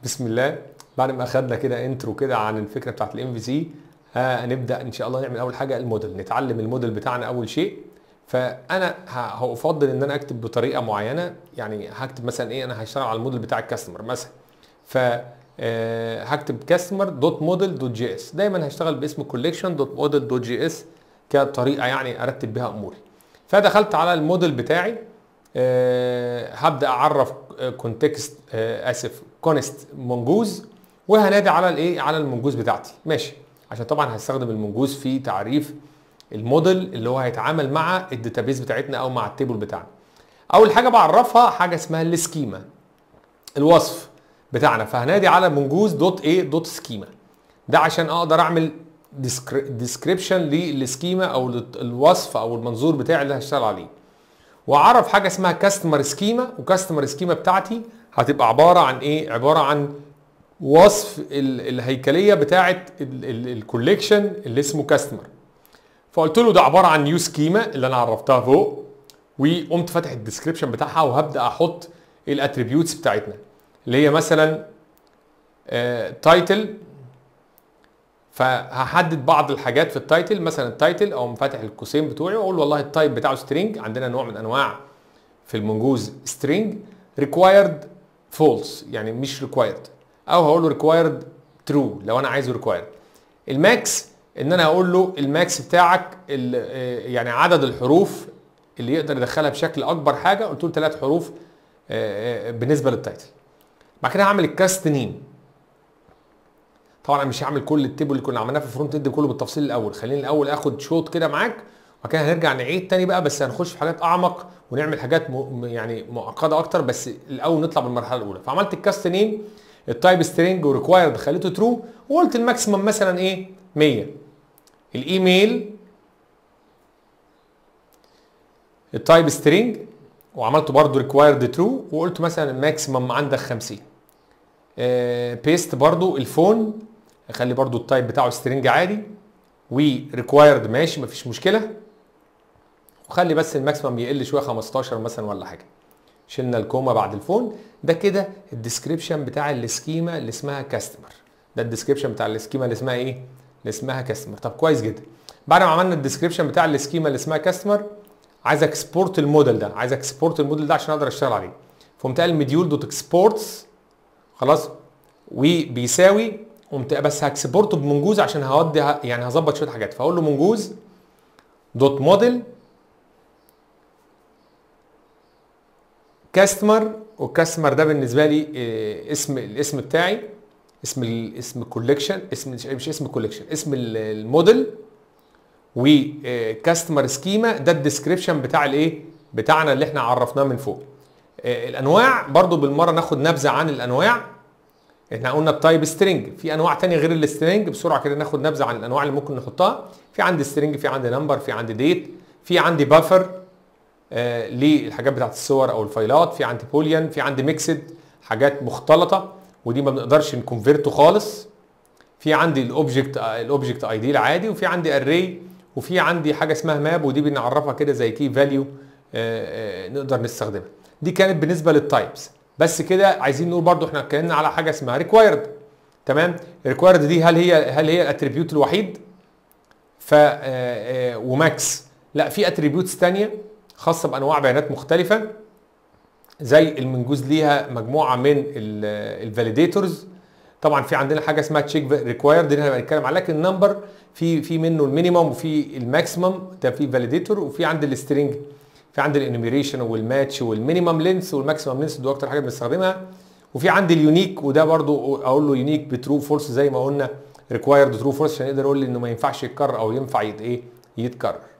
بسم الله بعد ما اخدنا كده انترو كده عن الفكره بتاعت الام في سي هنبدا ان شاء الله نعمل اول حاجه الموديل نتعلم الموديل بتاعنا اول شيء فانا ه- هافضل ان انا اكتب بطريقه معينه يعني هكتب مثلا ايه انا هشتغل على الموديل بتاع الكاستمر مثلا ف آه، هكتب كاستمر دوت موديل دوت جي اس دايما هشتغل باسم كوليكشن دوت موديل دوت جي اس كطريقه يعني ارتب بها اموري فدخلت على الموديل بتاعي آه، هبدا اعرف كونتكست اسف كونست منجوز وهنادي على الايه على المنجوز بتاعتي ماشي عشان طبعا هستخدم المنجوز في تعريف الموديل اللي هو هيتعامل مع الداتابيز بتاعتنا او مع التيبل بتاعنا اول حاجه بعرفها حاجه اسمها السكيما الوصف بتاعنا فهنادي على منجوز دوت ايه دوت سكيما ده عشان اقدر اعمل ديسكريبشن للسكيما او الوصف او المنظور بتاعي اللي هشتغل عليه واعرف حاجه اسمها كاستمر سكيما وكاستمر سكيما بتاعتي هتبقى عباره عن ايه عباره عن وصف ال- الهيكليه بتاعه الكوليكشن اللي اسمه كاستمر فقلت له ده عباره عن نيو سكيما اللي انا عرفتها فوق وقمت فاتح الديسكريبشن بتاعها وهبدا احط الاتريبيوتس بتاعتنا اللي هي مثلا تايتل فهحدد بعض الحاجات في التايتل مثلا التايتل او فاتح القوسين بتوعي واقول والله التايب بتاعه سترينج عندنا نوع من انواع في المنجوز سترينج ريكوايرد فولس يعني مش ريكوايرد او هقول له ريكوايرد ترو لو انا عايزه ريكوايرد الماكس ان انا هقول له الماكس بتاعك ال- آه، يعني عدد الحروف اللي يقدر يدخلها بشكل اكبر حاجه قلت له ثلاث حروف آه، آه، بالنسبه للتايتل بعد كده هعمل الكاست نيم طبعا انا مش هعمل كل التيبل اللي كنا عملناه في الفرونت اند كله بالتفصيل الاول خليني الاول اخد شوط كده معاك وبعد كده هنرجع نعيد تاني بقى بس هنخش في حاجات اعمق ونعمل حاجات م... يعني معقده اكتر بس الاول نطلع بالمرحله الاولى فعملت الكاست نيم التايب سترينج وريكوايرد خليته ترو وقلت الماكسيمم مثلا ايه 100 الايميل التايب سترينج وعملته برضو ريكوايرد ترو وقلت مثلا الماكسيمم عندك 50 بيست برضو الفون اخلي برضو التايب بتاعه سترينج عادي وريكوايرد ماشي مفيش مشكله وخلي بس الماكسيمم يقل شويه 15 مثلا ولا حاجه شلنا الكوما بعد الفون ده كده الديسكريبشن بتاع السكيما اللي اسمها كاستمر ده الديسكريبشن بتاع السكيما اللي اسمها ايه اللي اسمها كاستمر طب كويس جدا بعد ما عملنا الديسكريبشن بتاع السكيما اللي اسمها كاستمر عايز اكسبورت الموديل ده عايز اكسبورت الموديل ده عشان اقدر اشتغل عليه فقمت قال مديول دوت اكسبورتس خلاص وبيساوي قمت بس هكسبورته بمنجوز عشان هودي يعني هظبط شويه حاجات فاقول له منجوز دوت موديل كاستمر والكاستمر ده بالنسبه لي آه، اسم الاسم بتاعي اسم ال- اسم الكوليكشن اسم مش مش اسم الكوليكشن اسم ال- الموديل وكاستمر سكيما ده الديسكريبشن بتاع الايه بتاعنا اللي احنا عرفناه من فوق آه، الانواع برضو بالمره ناخد نبذه عن الانواع احنا قلنا التايب سترينج في انواع تانية غير السترينج بسرعه كده ناخد نبذه عن الانواع اللي ممكن نحطها في عندي سترينج في عندي نمبر في عندي ديت في عندي بافر آه للحاجات بتاعت الصور او الفايلات في عندي بوليان في عندي ميكسد حاجات مختلطه ودي ما بنقدرش نكونفيرته خالص في عندي الاوبجكت الاوبجكت اي دي العادي وفي عندي اري وفي عندي حاجه اسمها ماب ودي بنعرفها كده زي كي فاليو نقدر نستخدمها دي كانت بالنسبه للتايبس بس كده عايزين نقول برضو احنا اتكلمنا على حاجه اسمها ريكوايرد تمام ريكوايرد دي هل هي هل هي الاتريبيوت الوحيد ف آه، آه، وماكس لا في اتريبيوتس تانية خاصه بانواع بيانات مختلفه زي المنجوز ليها مجموعه من الفاليديتورز طبعا في عندنا حاجه اسمها تشيك ريكوايرد دي هنبقى نتكلم عليها لكن النمبر في في منه المينيمم وفي الماكسيمم ده في فاليديتور وفي عند السترينج في عندي الانيميريشن والماتش والمينيمم لينس والماكسيمم لينس دي اكتر حاجه بنستخدمها وفي عندي اليونيك وده برضو اقول له يونيك بترو فولس زي ما قلنا ريكوايرد ترو فولس عشان يقدر يقول لي انه ما ينفعش يتكرر او ينفع يت ايه يتكرر